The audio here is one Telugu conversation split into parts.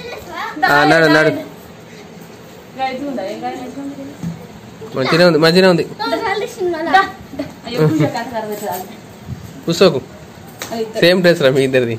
ఆ, నడు నడు మంచిగా ఉంది మంచిగా ఉంది కూర్చోకు సేమ్ డ్రెస్ రా మీ ఇద్దరిది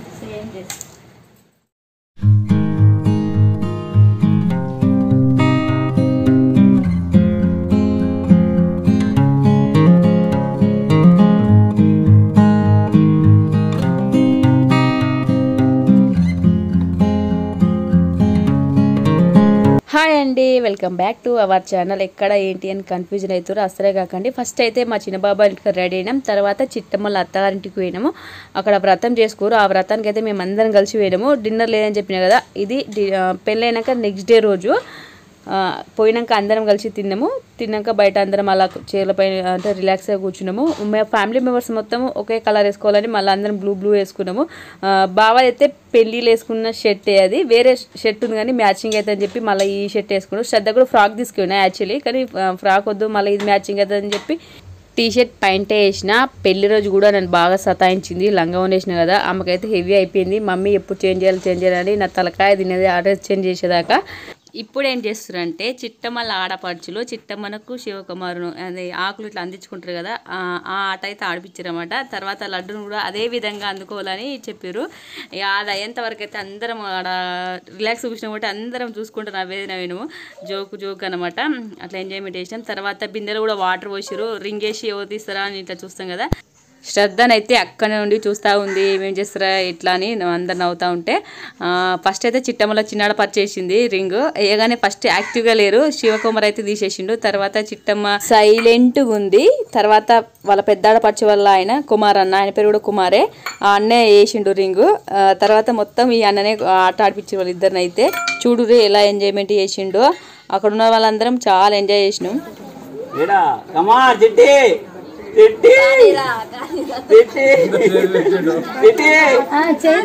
హాయ్ అండి welcome back to our channel ఎక్కడ ఏంటి అని కన్ఫ్యూజన్ అవుతారో అసలే కాకండి ఫస్ట్ అయితే మా చిన్న బాబా ఇంటికి రెడీ అయినాం తర్వాత చిట్టమ్మల అత్తగారింటికి పోయినాము అక్కడ వ్రతం చేసుకోరు ఆ వ్రతానికి అయితే మేము అందరం కలిసి పోయినాము డిన్నర్ లేదని చెప్పిన కదా ఇది డి- ఆ, పెళ్ళైనాక నెక్స్ట్ డే రోజు ఆ, పోయినాక అందరం కలిసి తిన్నాము తిన్నాక బయట అందరం అలా చీరల పైన అంటే రిలాక్స్గా కూర్చున్నాము మా ఫ్యామిలీ మెంబర్స్ మొత్తం ఒకే కలర్ వేసుకోవాలని మళ్ళీ అందరం బ్లూ బ్లూ వేసుకున్నాము ఆ, బావ అయితే పెళ్ళిళ్ళు వేసుకున్న షర్ట్ అది వేరే షర్ట్ ఉంది కానీ మ్యాచింగ్ అయితే అని చెప్పి మళ్ళీ ఈ షర్ట్ వేసుకున్నాం శ్రద్ధ కూడా ఫ్రాక్ తీసుకున్నా యాక్చువల్లీ కానీ ఆ, ఫ్రాక్ వద్దు మళ్ళీ ఇది మ్యాచింగ్ అవుతుంది అని చెప్పి టీ షర్ట్ పైంటే వేసిన పెళ్లి రోజు కూడా నన్ను బాగా సతాయించింది లంగా వేసిన కదా ఆమెకైతే హెవీ అయిపోయింది మమ్మీ ఎప్పుడు చేంజ్ చేయాలి చేంజ్ చేయాలని నా తలకాయ తినేది ఆర్డర్ చేంజ్ చేసేదాకా ఇప్పుడు ఏం చేస్తారంటే చిట్టమ్మల ఆడపడుచులు చిట్టమ్మనకు శివకుమారును అదే ఆకులు ఇట్లా అందించుకుంటారు కదా ఆ ఆ ఆట అయితే ఆడిపించారన్నమాట తర్వాత లడ్డును కూడా అదే విధంగా అందుకోవాలని చెప్పారు ఇక అది అయ్యేంత వరకు అయితే అందరం ఆడ రిలాక్స్ కూర్చున్నాం కాబట్టి అందరం చూసుకుంటూ నవ్వేది నవ్వినము జోకు జోక్ అనమాట అట్లా ఎంజాయ్మెంట్ చేసినాం తర్వాత బిందెలు కూడా వాటర్ పోసిరు రింగ్ వేసి ఎవరు తీస్తారా అని ఇట్లా చూస్తాం కదా శ్రద్ధనైతే అక్కడ నుండి చూస్తూ ఉంది ఏమేం చేస్తారా ఇట్లా అని అందరు నవ్వుతూ ఉంటే ఫస్ట్ అయితే చిట్టమ్మలో చిన్నాడ పరిచేసింది రింగ్ వేయగానే ఫస్ట్ యాక్టివ్గా లేరు శివకుమార్ అయితే తీసేసిండు తర్వాత చిట్టమ్మ సైలెంట్గా ఉంది తర్వాత వాళ్ళ పెద్దాడ పరిచే వల్ల ఆయన కుమార్ అన్న ఆయన పేరు కూడా కుమారే ఆ అన్నే వేసిండు రింగు ఆ, తర్వాత మొత్తం ఈ అన్ననే ఆట ఆడిపించే వాళ్ళు ఇద్దరిని అయితే చూడు ఎలా ఎంజాయ్మెంట్ చేసిండు అక్కడ ఉన్న వాళ్ళందరం చాలా ఎంజాయ్ చేసినాం ఏడా కమా చిట్టి చిట్టి చిట్టి చిట్టి ఆ,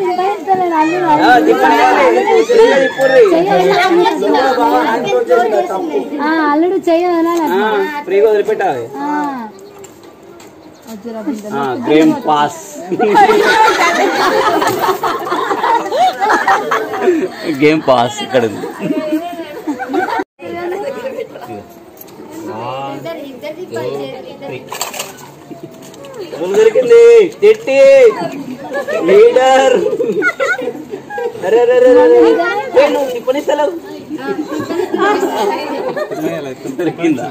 తిప్పని కాదు. చెయ్యి తిప్పుర్రి. అల్లుడు చెయ్యాలి ఆ, ఫ్రీగా వదిలిపెట్టాలి ఆ, గేమ్ పాస్ గేమ్ పాస్ ఇక్కడ ఉంది ఎవరు దొరికింది తిట్టి లీడర్ అరే అరే అరే అరే, అరే. ఏ, నువ్వు తిప్పనిస్తలేవు దొరికిందా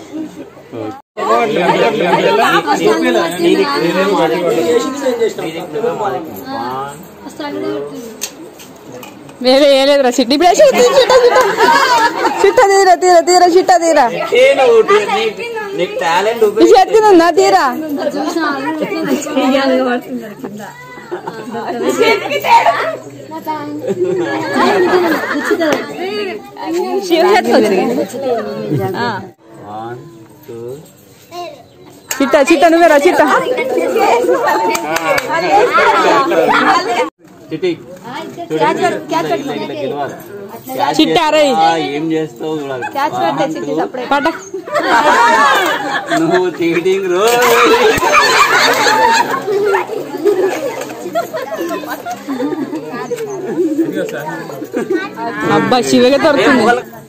వేరే వేయలేదురా చిట్టి ఇప్పుడు చిట్ట తీరా తీరా తీరా చిట్ట తీరా ఏ నువ్వు నీకు- నీకు టాలెంట్ ఎత్తినుందా తీరా వన్ టూ చిట్ట చిట్ట నువ్వేరా చిట్ట చిటి చిట్ట అరే ఏం చేస్తావు చూడాలి పట నువ్వు చీటింగ్ రో అబ్బా శివగా దొరుకుతుంది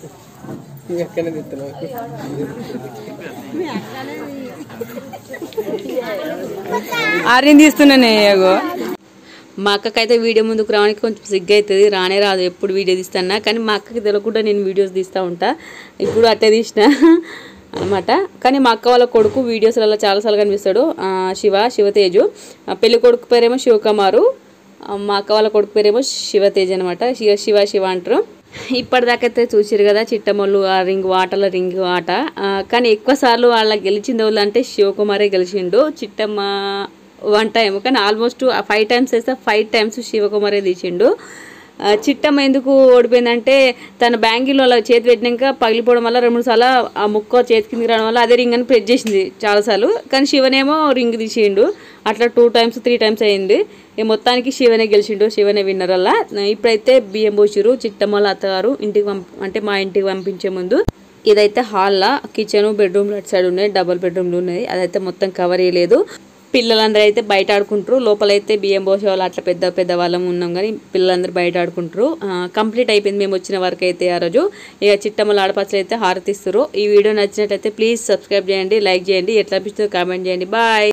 ఆర్యం తీస్తున్నానే ఏగో మా అక్కకైతే వీడియో ముందుకు రావడానికి కొంచెం సిగ్గు అవుతుంది రానే రాదు ఎప్పుడు వీడియో తీస్తానా కానీ మా అక్కకి తెలియకుండా నేను వీడియోస్ తీస్తూ ఉంటా ఇప్పుడు అట్టే తీసిన అనమాట కానీ మా అక్క వాళ్ళ కొడుకు వీడియోస్లలో చాలాసార్లు కనిపిస్తాడు ఆ, శివ శివతేజు ఆ, పెళ్లి కొడుకు పేరేమో శివకుమారు ఆ, మా అక్క వాళ్ళ కొడుకు పేరేమో శివతేజ్ అనమాట శివ శివ శివ అంటారు ఇప్పటిదాకైతే చూసారు కదా చిట్టమల్లు ఆ రింగ్ ఆటల రింగ్ ఆట ఆ, కానీ ఎక్కువ సార్లు వాళ్ళ గెలిచింది వాళ్ళు అంటే శివకుమారే గెలిచిండు చిట్టమ్మ వన్ టైం కానీ ఆల్మోస్ట్ ఫైవ్ టైమ్స్ వేస్తే ఫైవ్ టైమ్స్ శివకుమారే తీసిండు ఆ, చిట్టమ్మ ఎందుకు ఓడిపోయిందంటే తన బ్యాంగిల్లో అలా చేతి పెట్టినాక పగిలిపోవడం వల్ల రెండు మూడు సార్లు ఆ ముక్క చేతి కిందకి రావడం వల్ల అదే రింగ్ అని ప్రెస్ చేసింది చాలాసార్లు కానీ శివనేమో రింగ్ తీసిండు అట్లా టూ టైమ్స్ త్రీ టైమ్స్ అయింది ఈ మొత్తానికి శివనే గెలిచిండు శివనే విన్నర్ అలా ఇప్పుడైతే బియ్యం పోసిరు చిట్టమ్మల అత్తగారు ఇంటికి పంప అంటే మా ఇంటికి పంపించే ముందు ఇదైతే హాల్లా కిచెన్ బెడ్రూమ్ అటు సైడ్ ఉన్నాయి డబుల్ బెడ్రూమ్లు ఉన్నాయి అదైతే మొత్తం కవర్ చేయలేదు పిల్లలందరూ అయితే బయట ఆడుకుంటారు లోపలైతే బియ్యం పోసే వాళ్ళు అట్లా పెద్ద పెద్ద వాళ్ళం ఉన్నాం కానీ పిల్లలందరూ బయట ఆడుకుంటారు కంప్లీట్ అయిపోయింది మేము వచ్చిన వరకు అయితే ఆ రోజు ఇక చిట్టమ్మల ఆడపచ్చలు అయితే హారతిస్తారు ఈ వీడియో నచ్చినట్లయితే ప్లీజ్ సబ్స్క్రైబ్ చేయండి లైక్ చేయండి ఎట్లా అనిపిస్తుందో కామెంట్ చేయండి బాయ్